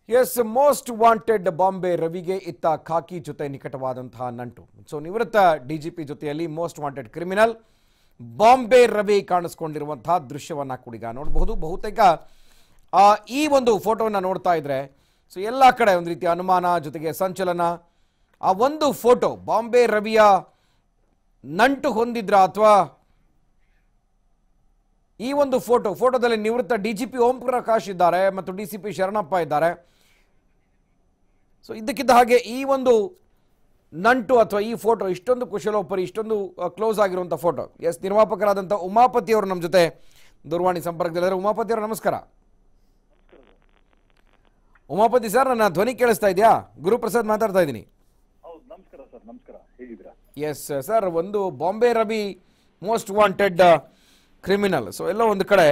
S most wanted Bombay ರವಿಗೆ ಇತ್ತ ಖಾಕಿ ಜೊತೆ ನಿಕಟವಾದಂತಹ ನಂಟು ಸೊ ನಿವೃತ್ತ ಡಿಜಿಪಿ ಜೊತೆಯಲ್ಲಿ most wanted criminal Bombay Ravi ಕಾಣಿಸ್ಕೊಂಡಿರುವಂತಹ ದೃಶ್ಯವನ್ನ ಕೂಡೀಗ ನೋಡಬಹುದು ಬಹುತೇಕ ಆ, ಈ ಒಂದು ಫೋಟೋವನ್ನು ನೋಡ್ತಾ ಇದ್ರೆ ಸೊ ಎಲ್ಲ ಕಡೆ ಒಂದು ರೀತಿಯ ಅನುಮಾನ ಜೊತೆಗೆ ಸಂಚಲನ ಆ ಒಂದು ಫೋಟೋ ಬಾಂಬೆ ರವಿಯ ನಂಟು ಹೊಂದಿದ್ರ ಅಥವಾ ಈ ಒಂದು ಫೋಟೋ ಫೋಟೋದಲ್ಲಿ ನಿವೃತ್ತ ಡಿಜಿಪಿ ಓಂ ಪ್ರಕಾಶ್ ಇದ್ದಾರೆ ಮತ್ತು ಡಿ ಸಿ ಪಿ ಶರಣಪ್ಪ ಇದ್ದಾರೆ ಸೊ ಇದ್ದಕ್ಕಿದ್ದ ಹಾಗೆ ಈ ಒಂದು ನಂಟು ಅಥವಾ ಈ ಫೋಟೋ ಇಷ್ಟೊಂದು ಕುಶಲೋಪರಿ ಇಷ್ಟೊಂದು ಕ್ಲೋಸ್ ಆಗಿರುವಂಥ ಫೋಟೋ ಎಸ್ ನಿರ್ಮಾಪಕರಾದಂಥ ಉಮಾಪತಿ ಅವರು ನಮ್ಮ ಜೊತೆ ದೂರವಾಣಿ ಸಂಪರ್ಕದಲ್ಲಿದ್ದಾರೆ ಉಮಾಪತಿ ಅವರು ನಮಸ್ಕಾರ ಉಮಾಪತಿ ಸರ್ ನನ್ನ ಧ್ವನಿ ಕೇಳಿಸ್ತಾ ಇದೆಯಾ ಗುರುಪ್ರಸಾದ್ ಮಾತಾಡ್ತಾ ಇದ್ದೀನಿ ಹೌದು ನಮಸ್ಕಾರ ಸರ್ ನಮಸ್ಕಾರ ಹೇಗಿದ್ದೀರಾ ಎಸ್ ಸರ್ ಒಂದು Bombay Ravi most wanted criminal so ಎಲ್ಲೋ ಒಂದು ಕಡೆ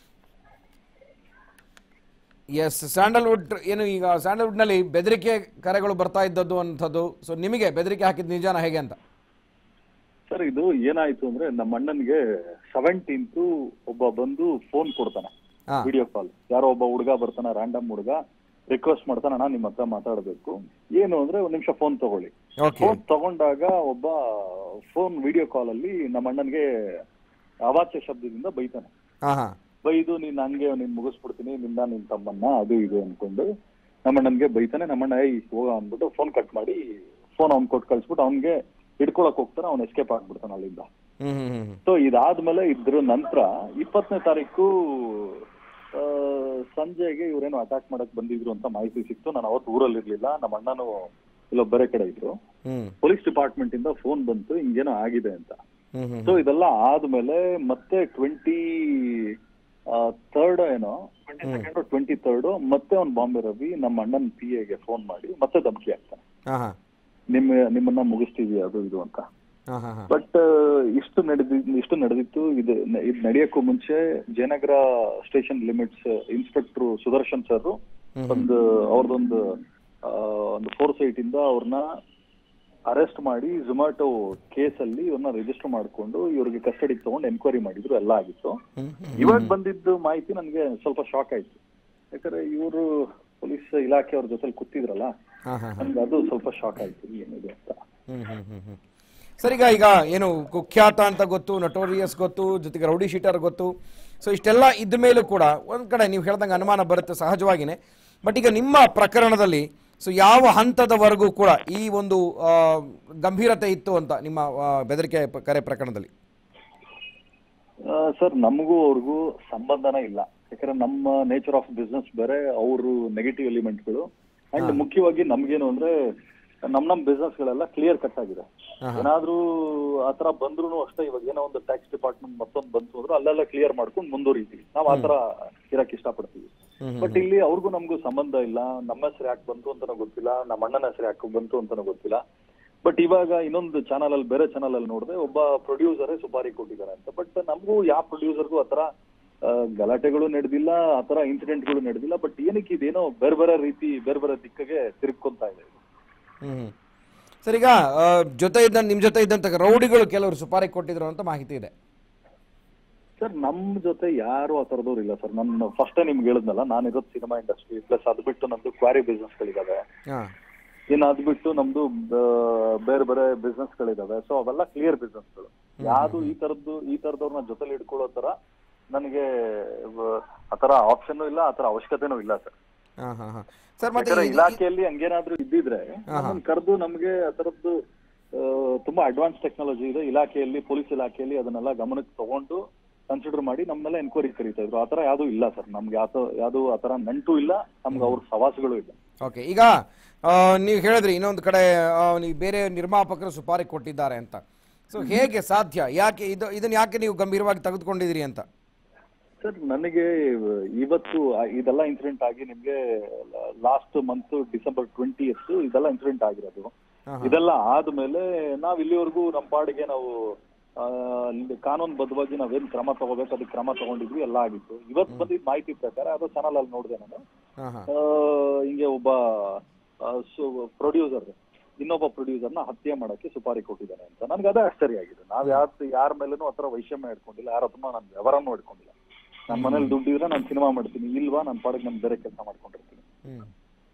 ಎಸ್ ಸ್ಯಾಂಡಲ್ವುಡ್ ಏನು ಈಗ ಸ್ಯಾಂಡಲ್ವುಡ್ನಲ್ಲಿ ಬೆದರಿಕೆ ಕರೆಗಳು ಬರ್ತಾ ಇದ್ದದ್ದು ಅಂಥದ್ದು ಸೊ ನಿಮಗೆ ಬೆದರಿಕೆ ಹಾಕಿದ ನಿಜಾನ ಹೇಗೆ ಅಂತ ಸರ್ ಇದು ಏನಾಯ್ತು ಅಂದ್ರೆ ನಮ್ಮ ಅಣ್ಣನ್ಗೆ ಸೆವೆಂಟೀನ್ತ್ ಒಬ್ಬ ಬಂದು ಫೋನ್ ಕೊಡ್ತಾನೆ ಹಾ. ವಿಡಿಯೋ ಕಾಲ್ ಯಾರೋ ಒಬ್ಬ ಹುಡುಗ ಬರ್ತಾನ ರ್ಯಾಂಡಮ್ ಹುಡುಗ ರಿಕ್ವೆಸ್ಟ್ ಮಾಡ್ತಾನೆ ಅಣ್ಣ ನಿಮ್ಮ ಹತ್ರ ಮಾತಾಡಬೇಕು ಏನು ಅಂದ್ರೆ ಒಂದ್ ನಿಮಿಷ ಫೋನ್ ತಗೊಳ್ಳಿ ಓಕೆ ಫೋನ್ ತಗೊಂಡಾಗ ಒಬ್ಬ ಫೋನ್ ವಿಡಿಯೋ ಕಾಲ್ ಅಲ್ಲಿ ನಮ್ಮ ಅಣ್ಣನ್ಗೆ ಅವಾಚ್ಯ ಶಬ್ದದಿಂದ ಬೈತಾನೆ ಹಾಂ ಹಾಂ ಬೈದು ನೀನ್ ಹಂಗೆ ನೀನ್ ಮುಗಿಸ್ಬಿಡ್ತೀನಿ ನಿನ್ನ ನಿನ್ ತಮ್ಮನ್ನ ಅದು ಇದು ಅನ್ಕೊಂಡು ನಮ್ಮಣ್ಣನ್ಗೆ ಬೈತಾನೆ ನಮ್ಮಣ್ಣ ಏಯ್ ಹೋಗ ಅಂದ್ಬಿಟ್ಟು ಫೋನ್ ಕಟ್ ಮಾಡಿ ಫೋನ್ ಅವ್ನ್ ಕೊಟ್ಟು ಕಳ್ಸ್ಬಿಟ್ಟು ಅವ್ನ್ಗೆ ಹಿಡ್ಕೊಳಕ್ ಹೋಗ್ತಾನೆ ಅವ್ನ್ ಎಸ್ಕೇಪ್ ಆಗ್ಬಿಡ್ತಾನೆ ಅಲ್ಲಿಂದ ಹ್ಞೂ ಹ್ಞೂ ಹ್ಞೂ ಸೊ ಇದಾದ್ಮೇಲೆ ಇದ್ರ ನಂತರ ಇಪ್ಪತ್ತನೇ ತಾರೀಕು ಆ, ಸಂಜೆಗೆ ಇವ್ರೇನೋ ಅಟ್ಯಾಕ್ ಮಾಡಕ್ ಬಂದಿದ್ರು ಅಂತ ಮಾಹಿತಿ ಸಿಕ್ತು ನಾನು ಅವತ್ತು ಊರಲ್ಲಿ ಇರ್ಲಿಲ್ಲ ನಮ್ಮ ಅಣ್ಣನು ಇಲ್ಲೋ ಬೇರೆ ಕಡೆ ಇದ್ರು ಹ್ಞೂ ಪೊಲೀಸ್ ಡಿಪಾರ್ಟ್ಮೆಂಟ್ ಇಂದ ಫೋನ್ ಬಂತು ಹಿಂಗೇನೋ ಆಗಿದೆ ಅಂತ ಹ್ಞೂ ಹ್ಞೂ ಸೊ ಇದೆಲ್ಲ ಆದ್ಮೇಲೆ ಮತ್ತೆ ಟ್ವೆಂಟಿ ಥರ್ಡ್ ಏನೋ ಟ್ವೆಂಟಿ ಸೆಕೆಂಡ್ ಟ್ವೆಂಟಿ ಥರ್ಡ್ ಮತ್ತೆ ಅವ್ನ್ ಬಾಂಬೆ ರವಿ ನಮ್ಮ ಅಣ್ಣನ್ ಪಿ ಎಗೆ ಫೋನ್ ಮಾಡಿ ಮತ್ತೆ ಧಮಕಿ ಹಾಕ್ತಾನೆ ಹಾಂ ಹಾಂ ನಿಮ್ಮ ನಿಮ್ಮನ್ನ ಮುಗಿಸ್ತೀವಿ ಅದು ಇದು ಅಂತ ಹಾಂ ಹಾಂ ಹಾಂ ಬಟ್ ಇಷ್ಟು ನಡೆದಿ ಇಷ್ಟು ನಡೆದಿತ್ತು ಇದು ಇದು ನಡೆಯಕ್ಕೂ ಮುಂಚೆ Jayanagar station limits inspector Sudarshan sir ಒಂದು ಅವ್ರದೊಂದು ಆ, ಒಂದು ಫೋರ್ ಸೈಟ್ ಇಂದ ಅವ್ರನ್ನ ಅರೆಸ್ಟ್ ಮಾಡಿ ಝೊಮ್ಯಾಟೊ ಕೇಸಲ್ಲಿ ಇವ್ರನ್ನ ರಿಜಿಸ್ಟರ್ ಮಾಡ್ಕೊಂಡು ಇವ್ರಿಗೆ ಕಸ್ಟಡಿಗೆ ತಗೊಂಡು ಎನ್ಕ್ವೈರಿ ಮಾಡಿದ್ರು ಎಲ್ಲ ಆಗಿತ್ತು ಹ್ಞೂ ಹ್ಞೂ ಇವಾಗ ಬಂದಿದ್ದು ಮಾಹಿತಿ ನನಗೆ ಸ್ವಲ್ಪ ಶಾಕ್ ಆಯ್ತು ಯಾಕಂದ್ರೆ ಇವರು ಪೊಲೀಸ್ ಇಲಾಖೆಯವ್ರ ಜೊತೆ ಕೂತಿದ್ರಲ್ಲ ಹಾಂ ಹಾಂ ನನ್ಗೆ ಅದು ಸ್ವಲ್ಪ ಶಾಕ್ ಆಯ್ತು ಏನಿದೆ ಅಂತ ಹ್ಮ್ ಹ್ಮ್ ಹ್ಮ್ ಹ್ಮ್. ಸರ್ ಈಗ ಈಗ ಏನು ಕುಖ್ಯಾತ ಅಂತ ಗೊತ್ತು ನಟೋರಿಯಸ್ ಗೊತ್ತು ಜೊತೆಗೆ ರೌಡಿ ಶೀಟರ್ ಗೊತ್ತು ಸೊ ಇಷ್ಟೆಲ್ಲ ಇದ್ದ ಮೇಲೂ ಕೂಡ ಒಂದ್ ಕಡೆ ನೀವು ಹೇಳ್ದಂಗೆ ಅನುಮಾನ ಬರುತ್ತೆ ಸಹಜವಾಗಿನೇ ಬಟ್ ಈಗ ನಿಮ್ಮ ಪ್ರಕರಣದಲ್ಲಿ ಸೊ ಯಾವ ಹಂತದವರೆಗೂ ಕೂಡ ಈ ಒಂದು ಆ, ಗಂಭೀರತೆ ಇತ್ತು ಅಂತ ನಿಮ್ಮ ಆ, ಬೆದರಿಕೆ ಪ- ಕರೆ ಪ್ರಕರಣದಲ್ಲಿ ಸರ್ ನಮಗೂ ಅವ್ರಿಗೂ ಸಂಬಂಧನೇ ಇಲ್ಲ ಯಾಕಂದ್ರೆ ನಮ್ಮ ನೇಚರ್ ಆಫ್ ಬಿಸ್ನೆಸ್ ಬೇರೆ ಅವರು ನೆಗೆಟಿವ್ ಎಲಿಮೆಂಟ್ಗಳು ಅಂಡ್ ಮುಖ್ಯವಾಗಿ ನಮ್ಗೇನು ಅಂದ್ರೆ ನಮ್ ನಮ್ ಬಿಸ್ನೆಸ್ ಗಳೆಲ್ಲ ಕ್ಲಿಯರ್ ಕಟ್ ಆಗಿದೆ ಏನಾದ್ರೂ ಆತರ ಬಂದ್ರು ಅಷ್ಟೇ ಇವಾಗ ಏನೋ ಒಂದು ಟ್ಯಾಕ್ಸ್ ಡಿಪಾರ್ಟ್ಮೆಂಟ್ ಮತ್ತೊಂದು ಬಂತು ಅಂದ್ರೆ ಅಲ್ಲೆಲ್ಲ ಕ್ಲಿಯರ್ ಮಾಡ್ಕೊಂಡು ಮುಂದುವರಿತೀವಿ ನಾವು ಆತರ ಇರಕ್ ಇಷ್ಟಪಡ್ತೀವಿ ಬಟ್ ಇಲ್ಲಿ ಅವ್ರಿಗೂ ನಮಗೂ ಸಂಬಂಧ ಇಲ್ಲ ನಮ್ಮ ಹೆಸರು ಯಾಕೆ ಬಂತು ಅಂತಾನೂ ಗೊತ್ತಿಲ್ಲ ನಮ್ಮ ಅಣ್ಣನ ಹೆಸರು ಯಾಕೆ ಬಂತು ಅಂತಾನೂ ಗೊತ್ತಿಲ್ಲ ಬಟ್ ಇವಾಗ ಇನ್ನೊಂದು ಚಾನಲ್ ಅಲ್ಲಿ ಬೇರೆ ಚಾನಲ್ ಅಲ್ಲಿ ನೋಡಿದೆ ಒಬ್ಬ ಪ್ರೊಡ್ಯೂಸರೇ ಸುಪಾರಿ ಕೊಟ್ಟಿದ್ದಾರೆ ಅಂತ ಬಟ್ ನಮಗೂ ಯಾವ ಪ್ರೊಡ್ಯೂಸರ್ಗೂ ಆತರ ಆ, ಗಲಾಟೆಗಳು ನಡೆದಿಲ್ಲ ಆತರ ಇನ್ಸಿಡೆಂಟ್ಗಳು ನಡೆದಿಲ್ಲ ಬಟ್ ಏನಕ್ಕೆ ಇದೇನೋ ಬೇರೆ ಬೇರೆ ರೀತಿ ಬೇರೆ ಬೇರೆ ದಿಕ್ಕಿಗೆ ತಿರುಗ್ಕೊಂತ ಇದೆ ಇದು. ಹ್ಮ್ ಸರ್ ಈಗ ಆ, ಜೊತೆ ಇದ್ದ ನಿಮ್ಮ ಜೊತೆ ಇದ್ದಂಥ ರೌಡಿಗಳು ಕೆಲವರು ಸುಪಾರಿ ಕೊಟ್ಟಿದ್ರು ಅಂತ ಮಾಹಿತಿ ಇದೆ ಸರ್ ನಮ್ ಜೊತೆ ಯಾರು ಆ ಥರದವ್ರು ಇಲ್ಲ ಸರ್ ನನ್ನ ಫಸ್ಟ್ ನಿಮ್ಗೆ ಹೇಳಿದ್ನಲ್ಲ ನಾನು ಇರೋದು ಸಿನಿಮಾ ಇಂಡಸ್ಟ್ರಿ ಪ್ಲಸ್ ಅದು ಬಿಟ್ಟು ನಮ್ದು ಕ್ವಾರಿ ಬಿಸ್ನೆಸ್ ಗಳಿದಾವೆ ಹಾಂ ಇನ್ನು ಅದ್ ಬಿಟ್ಟು ನಮ್ದು ಆ, ಬೇರೆ ಬೇರೆ ಬಿಸ್ನೆಸ್ ಗಳಿದಾವೆ ಸೊ ಅವೆಲ್ಲ ಕ್ಲಿಯರ್ ಬಿಸ್ನೆಸ್ ಗಳು ಯಾವ್ದು ಈ ತರದ್ದು ಈ ತರದವ್ರನ್ನ ಜೊತೆಲಿ ಇಟ್ಕೊಳ್ಳೋ ತರ ನನಗೆ ವ- ಆತರ ಆಪ್ಷನ್ ಇಲ್ಲ ಆತರ ಅವಶ್ಯಕತೆನೂ ಇಲ್ಲ ಸರ್ ಹಾಂ ಹಾಂ ಹಾಂ ಸರ್ ಮತ್ತೆ ಯಾಕಂದ್ರೆ ಈ- ಇಲಾಖೆಯಲ್ಲಿ ಹಂಗೇನಾದ್ರೂ ಇದ್ದಿದ್ರೆ ನಮ್ಮನ್ನ ಕರೆದು ನಮ್ಗೆ ಆ ತರದ್ದು ಆ, ತುಂಬಾ ಅಡ್ವಾನ್ಸ್ ಟೆಕ್ನಾಲಜಿ ಇದೆ ಇಲಾಖೆಯಲ್ಲಿ ಪೊಲೀಸ್ ಇಲಾಖೆಯಲ್ಲಿ ಅದನ್ನೆಲ್ಲ ಗಮನಕ್ಕೆ ತಗೊಂಡು ಕನ್ಸಿಡರ್ ಮಾಡಿ ನಮ್ನೆಲ್ಲ ಎನ್ಕ್ವೈರಿ ಕರೀತಾ ಇದ್ರು ಆತರ ಯಾವ್ದು ಇಲ್ಲ ಸರ್ ನಮ್ಗೆ ಯಾವ್ದು ಯಾವ್ದು ಆತರ ನಂಟು ಇಲ್ಲ ನಮ್ಗೆ ಅವ್ರ ಸವಾಸಗಳು ಇಲ್ಲ ಓಕೆ ಈಗ ಆ, ನೀವು ಹೇಳಿದ್ರಿ ಇನ್ನೊಂದು ಕಡೆ ಆ, ನೀವು ಬೇರೆ ನಿರ್ಮಾಪಕರು ಸುಪಾರಿ ಕೊಟ್ಟಿದ್ದಾರೆ ಅಂತ ಸೊ ಹೇಗೆ ಸಾಧ್ಯ ಯಾಕೆ ಇದು ಇದನ್ನ ಯಾಕೆ ನೀವು ಗಂಭೀರವಾಗಿ ತೆಗೆದುಕೊಂಡಿದ್ದೀರಿ ಅಂತ ಸರ್ ನನಗೆ ಇವತ್ತು ಆ- ಇದೆಲ್ಲ ಇನ್ಸಿಡೆಂಟ್ ಆಗಿ ನಿಮ್ಗೆ ಲಾಸ್ಟ್ ಮಂತ್ ಡಿಸೆಂಬರ್ ಟ್ವೆಂಟಿ ಇದೆಲ್ಲ ಇನ್ಸಿಡೆಂಟ್ ಆಗಿರೋದು ಹಾ, ಇದೆಲ್ಲ ಆದ್ಮೇಲೆ ನಾವ್ ಇಲ್ಲಿವರೆಗೂ ನಮ್ಮ ಪಾಡಿಗೆ ನಾವು ಆ, ಇಲ್ಲಿ ಕಾನೂನುಬದ್ಧವಾಗಿ ನಾವೇನ್ ಕ್ರಮ ತಗೋಬೇಕು ಅದಕ್ಕೆ ಕ್ರಮ ತಗೊಂಡಿದ್ವಿ ಎಲ್ಲ ಆಗಿತ್ತು ಇವತ್ತು ಬಂದಿದ್ದ ಮಾಹಿತಿ ಪ್ರಕಾರ ಅದು ಚಾನಲ್ ಅಲ್ಲಿ ನೋಡಿದೆ ನಾನು ಹಾಂ ಹಾಂ ಆ, ಹಿಂಗೆ ಒಬ್ಬ ಪ್ರೊಡ್ಯೂಸರ್ ಇನ್ನೊಬ್ಬ ಪ್ರೊಡ್ಯೂಸರ್ನ ಹತ್ಯೆ ಮಾಡಕ್ಕೆ ಸುಪಾರಿ ಕೊಟ್ಟಿದ್ದಾನೆ ಅಂತ ನನ್ಗೆ ಅದೇ ಆಶ್ಚರ್ಯ ಆಗಿದೆ ನಾವ್ ಯಾರ ಯಾರ ಮೇಲೂ ಆತರ ವೈಷಮ್ಯ ಇಟ್ಕೊಂಡಿಲ್ಲ ಯಾರ ಹತ್ರ ನಾನು ವ್ಯವಹಾರನೂ ಇಟ್ಕೊಂಡಿಲ್ಲ ನನ್ನ ಮನೇಲಿ ದುಡ್ಡಿದ್ರೆ ನಾನು ಸಿನಿಮಾ ಮಾಡ್ತೀನಿ ಇಲ್ವಾ ನನ್ನ ಪಾಡಿಗೆ ನಾನು ಬೇರೆ ಕೆಲಸ ಮಾಡ್ಕೊಂಡಿರ್ತೀನಿ ಹ್ಮ್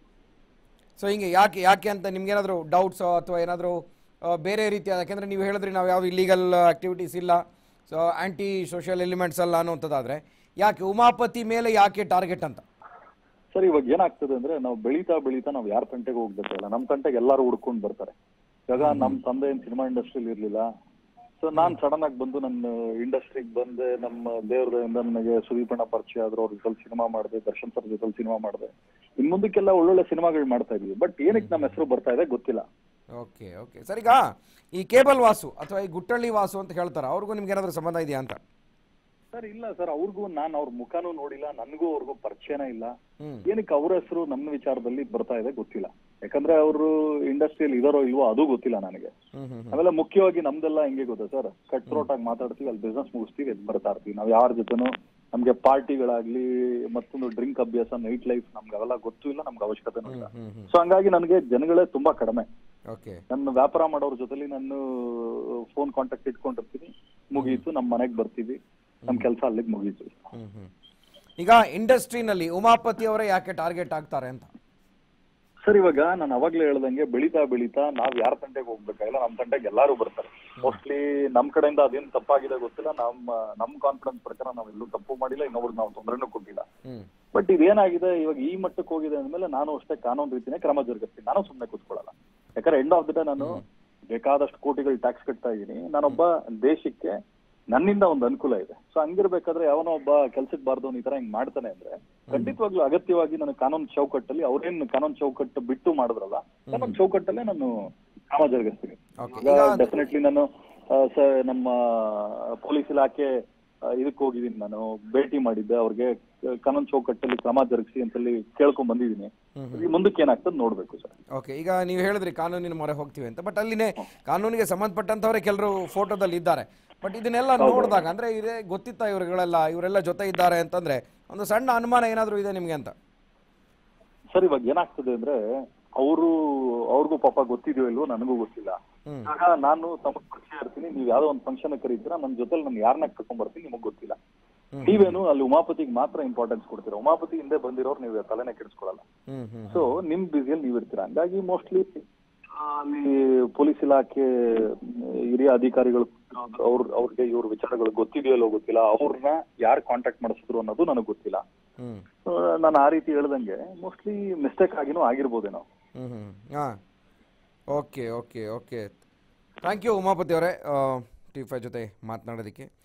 ಸೊ ಹಿಂಗೆ ಯಾಕೆ ಯಾಕೆ ಅಂತ ನಿಮ್ಗೇನಾದರೂ ಡೌಟ್ಸ್ ಅಥವಾ ಏನಾದರೂ ಬೇರೆ ರೀತಿಯಾದ ಯಾಕೆಂದರೆ ನೀವು ಹೇಳಿದ್ರಿ ನಾವು ಯಾವುದು ಇಲೀಗಲ್ ಆಕ್ಟಿವಿಟೀಸ್ ಇಲ್ಲ ಸೊ ಆ್ಯಂಟಿ ಸೋಷಿಯಲ್ ಎಲಿಮೆಂಟ್ಸ್ ಅಲ್ಲ ಅನ್ನೋಂಥದ್ದಾದರೆ ಯಾಕೆ ಉಮಾಪತಿ ಮೇಲೆ ಯಾಕೆ ಟಾರ್ಗೆಟ್ ಅಂತ ಸರ್ ಇವಾಗ ಏನಾಗ್ತದೆ ಅಂದ್ರೆ ನಾವು ಬೆಳೀತಾ ಬೆಳೀತಾ ನಾವು ಯಾರ ತಂಟೆಗೆ ಹೋಗ್ಬೇಕಲ್ಲ ನಮ್ ತಂಟೆಗೆ ಎಲ್ಲಾರು ಹುಡ್ಕೊಂಡ್ ಬರ್ತಾರೆ ಇವಾಗ ನಮ್ ತಂದೆ ಏನ್ ಸಿನಿಮಾ ಇಂಡಸ್ಟ್ರಿಲಿ ಇರ್ಲಿಲ್ಲ ಸೊ ನಾನ್ ಸಡನ್ ಆಗಿ ಬಂದು ನನ್ನ ಇಂಡಸ್ಟ್ರಿಗೆ ಬಂದೆ ನಮ್ಮ ದೇವ್ರದಿಂದ ನನಗೆ ಸುದೀಪಣ್ಣ ಪರಿಚಯ ಆದ್ರು ಅವ್ರ ಜೊತೆ ಸಿನಿಮಾ ಮಾಡಿದೆ ದರ್ಶನ್ ಸರ್ ಜೊತೆ ಸಿನಿಮಾ ಮಾಡಿದೆ ಇನ್ ಮುಂದಕ್ಕೆಲ್ಲ ಒಳ್ಳೊಳ್ಳೆ ಸಿನಿಮಾಗಳು ಮಾಡ್ತಾ ಇದೀವಿ ಬಟ್ ಏನಕ್ಕೆ ನಮ್ಮ ಹೆಸರು ಬರ್ತಾ ಇದೆ ಗೊತ್ತಿಲ್ಲ ಓಕೆ ಓಕೆ ಸರ್ ಈಗ ಈ ಕೇಬಲ್ ವಾಸು ಅಥವಾ ಈ ಗುಟ್ಟಳ್ಳಿ ವಾಸು ಅಂತ ಹೇಳ್ತಾರೆ ಅವ್ರಿಗೂ ನಿಮ್ಗೆ ಏನಾದರೂ ಸಂಬಂಧ ಇದೆಯಾ ಅಂತ ಸರ್ ಇಲ್ಲ ಸರ್ ಅವ್ರಿಗೂ ನಾನ್ ಅವ್ರ ಮುಖನೂ ನೋಡಿಲ್ಲ ನನ್ಗೂ ಅವ್ರಿಗೂ ಪರಿಚಯನೇ ಇಲ್ಲ ಹ್ಮ್ ಏನಕ್ಕೆ ಅವ್ರ ಹೆಸರು ನಮ್ಮ ವಿಚಾರದಲ್ಲಿ ಬರ್ತಾ ಇದೆ ಗೊತ್ತಿಲ್ಲ ಯಾಕಂದ್ರೆ ಅವರು ಇಂಡಸ್ಟ್ರಿಯಲ್ಲಿ ಇದಾರೋ ಇಲ್ವೋ ಅದು ಗೊತ್ತಿಲ್ಲ ನನಗೆ ಹ್ಮ್ ಹ್ಮ್ ಆಮೇಲೆ ಮುಖ್ಯವಾಗಿ ನಮ್ದೆಲ್ಲ ಹೆಂಗೆ ಗೊತ್ತಾ ಸರ್ ಕಟ್ ಥ್ರೋಟ್ ಆಗಿ ಮಾತಾಡ್ತೀವಿ ಅಲ್ಲಿ ಬಿಸ್ನೆಸ್ ಮುಗಿಸ್ತೀವಿ ಎದ್ದು ಬರ್ತಾ ಇರ್ತೀವಿ ನಾವ್ ಯಾರ ಜೊತೆನೂ ನಮ್ಗೆ ಪಾರ್ಟಿಗಳಾಗ್ಲಿ ಮತ್ತೊಂದು ಡ್ರಿಂಕ್ ಅಭ್ಯಾಸ ನೈಟ್ ಲೈಫ್ ನಮ್ಗೆ ಅವೆಲ್ಲ ಗೊತ್ತೂ ಇಲ್ಲ ನಮ್ಗೆ ಅವಶ್ಯಕತೆನೂ ಇಲ್ಲ ಹ್ಮ್ ಹ್ಮ್ ಸೊ ಹಂಗಾಗಿ ನನಗೆ ಜನಗಳೇ ತುಂಬಾ ಕಡಿಮೆ ಓಕೆ ನನ್ನ ವ್ಯಾಪಾರ ಮಾಡೋರ್ ಜೊತೆಲಿ ನಾನು ಫೋನ್ ಕಾಂಟ್ಯಾಕ್ಟ್ ಇಟ್ಕೊಂಡಿರ್ತೀನಿ ಮುಗೀತು ನಮ್ಮ ಮನೆಗ್ ಬರ್ತೀವಿ ನಮ್ ಕೆಲಸ ಅಲ್ಲಿಗೆ ಮುಗೀತು ಹ್ಮ್ ಹ್ಮ್ ಈಗ ಇಂಡಸ್ಟ್ರಿನಲ್ಲಿ ಉಮಾಪತಿ ಅವರೇ ಯಾಕೆ ಟಾರ್ಗೆಟ್ ಆಗ್ತಾರೆ ಅಂತ ಸರ್ ಇವಾಗ ನಾನು ಅವಾಗ್ಲೇ ಹೇಳ್ದಂಗೆ ಬೆಳೀತಾ ಬೆಳೀತಾ ನಾವ್ ಯಾರ ತಂಟೆಗೆ ಹೋಗ್ಬೇಕಾಗಿಲ್ಲ ನಮ್ ತಂಟೆಗೆ ಎಲ್ಲಾರು ಬರ್ತಾರೆ ಮೋಸ್ಟ್ಲಿ ನಮ್ ಕಡೆಯಿಂದ ಅದೇನ್ ತಪ್ಪಾಗಿದೆ ಗೊತ್ತಿಲ್ಲ ನಮ್ಮ ನಮ್ ಕಾನ್ಫಿಡೆನ್ಸ್ ಪ್ರಕಾರ ನಾವ್ ಎಲ್ಲೂ ತಪ್ಪು ಮಾಡಿಲ್ಲ ಇನ್ನೊಬ್ರಿಗೆ ನಾವು ತೊಂದರೆನೂ ಕೊಟ್ಟಿಲ್ಲ ಹ್ಮ್ ಬಟ್ ಇದೇನಾಗಿದೆ ಇವಾಗ ಈ ಮಟ್ಟಕ್ಕೆ ಹೋಗಿದೆ ಅಂದ್ಮೇಲೆ ನಾನು ಅಷ್ಟೇ ಕಾನೂನು ರೀತಿನೇ ಕ್ರಮ ಜರುಗಿಸ್ತೀನಿ ನಾನು ಸುಮ್ಮನೆ ಕೂತ್ಕೊಳ್ಳಲ್ಲ ಯಾಕಂದ್ರೆ ಎಂಡ್ ಆಫ್ ದ ಡೇ ನಾನು ಬೇಕಾದಷ್ಟು ಕೋಟಿಗಳು ಟ್ಯಾಕ್ಸ್ ಕಟ್ತಾ ಇದ್ದೀನಿ ನಾನೊಬ್ಬ ದೇಶಕ್ಕೆ ನನ್ನಿಂದ ಒಂದು ಅನುಕೂಲ ಇದೆ ಸೊ ಹಂಗಿರ್ಬೇಕಾದ್ರೆ ಯಾವನೋ ಒಬ್ಬ ಕೆಲ್ಸಕ್ಕೆ ಬಾರ್ದವ್ನು ಈ ತರ ಹಿಂಗ್ ಮಾಡ್ತಾನೆ ಅಂದ್ರೆ ಖಂಡಿತವಾಗ್ಲೂ ಅಗತ್ಯವಾಗಿ ನನ್ನ ಕಾನೂನು ಚೌಕಟ್ಟಲ್ಲಿ ಅವ್ರೇನ್ ಕಾನೂನು ಚೌಕಟ್ಟು ಬಿಟ್ಟು ಮಾಡಿದ್ರಲ್ಲ ಕಾನೂನು ಚೌಕಟ್ಟಲ್ಲೇ ನಾನು ಕ್ರಮ ಜರುಗಿಸ್ತೀನಿ Okay. ಈಗ ಡೆಫಿನೆಟ್ಲಿ ನಾನು ಆ, ಸ- ನಮ್ಮ ಪೊಲೀಸ್ ಇಲಾಖೆ ಆ, ಇದಕ್ಕೆ ಹೋಗಿದ್ದೀನಿ ನಾನು ಭೇಟಿ ಮಾಡಿದ್ದೆ ಅವ್ರಿಗೆ ಕಾನೂನು ಚೌಕಟ್ಟಲ್ಲಿ ಕ್ರಮ ಜರುಗಿಸಿ ಅಂತಲ್ಲಿ ಕೇಳ್ಕೊಂಡ್ ಬಂದಿದ್ದೀನಿ ಈ ಮುಂದಕ್ಕೆ ಏನಾಗ್ತದೆ ನೋಡ್ಬೇಕು ಸರ್ ಓಕೆ ಈಗ ನೀವು ಹೇಳಿದ್ರಿ ಕಾನೂನಿನ ಮೊರೆ ಹೋಗ್ತೀವಿ ಅಂತ ಬಟ್ ಅಲ್ಲಿನೇ ಕಾನೂನಿಗೆ ಸಂಬಂಧಪಟ್ಟಂತವರೇ ಕೆಲವರು ಫೋಟೋದಲ್ಲಿ ಇದ್ದಾರೆ ಬಟ್ ಇದನ್ನೆಲ್ಲ ನೋಡಿದಾಗ ಅಂದ್ರೆ ಇದೇ ಗೊತ್ತಿತ್ತ ಇವರುಗಳೆಲ್ಲ ಇವರೆಲ್ಲ ಜೊತೆ ಇದ್ದಾರೆ ಅಂತಂದ್ರೆ ಒಂದು ಸಣ್ಣ ಅನುಮಾನ ಏನಾದರೂ ಇದೆ ನಿಮಗೆ ಅಂತ ಸರ್ ಇವಾಗ ಏನಾಗ್ತದೆ ಅಂದ್ರೆ ಅವರು ಅವ್ರಿಗೂ ಪಾಪ ಗೊತ್ತಿದೆಯೋ ಇಲ್ವೋ ನನಗೂ ಗೊತ್ತಿಲ್ಲ ಹ್ಮ್. ಆಗ ನಾನು ತಮಗ್ ಪರಿಚಯ ಇರ್ತೀನಿ ನೀವು ಯಾವ್ದೋ ಒಂದು ಫಂಕ್ಷನ್ ಕರೀತೀರಾ ನನ್ನ ಜೊತೆಲಿ ನಾನು ಯಾರನ್ನ ಕರ್ಕೊಂಡ್ ಬರ್ತೀನಿ ನಿಮಗ್ ಗೊತ್ತಿಲ್ಲ ನೀವೇನು ಅಲ್ಲಿ ಉಮಾಪತಿಗೆ ಮಾತ್ರ ಇಂಪಾರ್ಟೆನ್ಸ್ ಕೊಡ್ತೀರಾ ಉಮಾಪತಿ ಹಿಂದೆ ಬಂದಿರೋರು ನೀವು ತಲೆನೇ ಕೆಡಿಸ್ಕೊಳಲ್ಲ ಹ್ಮ್ ಹ್ಮ್ ಸೊ ನಿಮ್ ಬಿಸಿಯಲ್ಲಿ ನೀವು ಇರ್ತೀರಾ ಹಂಗಾಗಿ ಮೋಸ್ಟ್ಲಿ ಅಲ್ಲಿ ಪೊಲೀಸ್ ಇಲಾಖೆ ಮ್, ಹಿರಿಯ ಅಧಿಕಾರಿಗಳು ಅವ್ರ ಅವ್ರಿಗೆ ಇವ್ರ ವಿಚಾರಗಳು ಗೊತ್ತಿದೆಯೋ ಇಲ್ವೋ ಗೊತ್ತಿಲ್ಲ ಅವ್ರನ್ನ ಯಾರು ಕಾಂಟ್ಯಾಕ್ಟ್ ಮಾಡಿಸಿದ್ರು ಅನ್ನೋದು ನನಗೆ ಗೊತ್ತಿಲ್ಲ ಹ್ಮ್ ಆ, ನಾನು ಆ ರೀತಿ ಹೇಳ್ದಂಗೆ ಮೋಸ್ಟ್ಲಿ ಮಿಸ್ಟೇಕ್ ಆಗಿನೂ ಆಗಿರ್ಬೋದೇನೋ ಹ್ಮ್ ಹ್ಮ್ ಹಾಂ okay okay okay thank you Umapathi ಅವರೇ ಟಿ ಫೈ ಜೊತೆ ಮಾತನಾಡೋದಕ್ಕೆ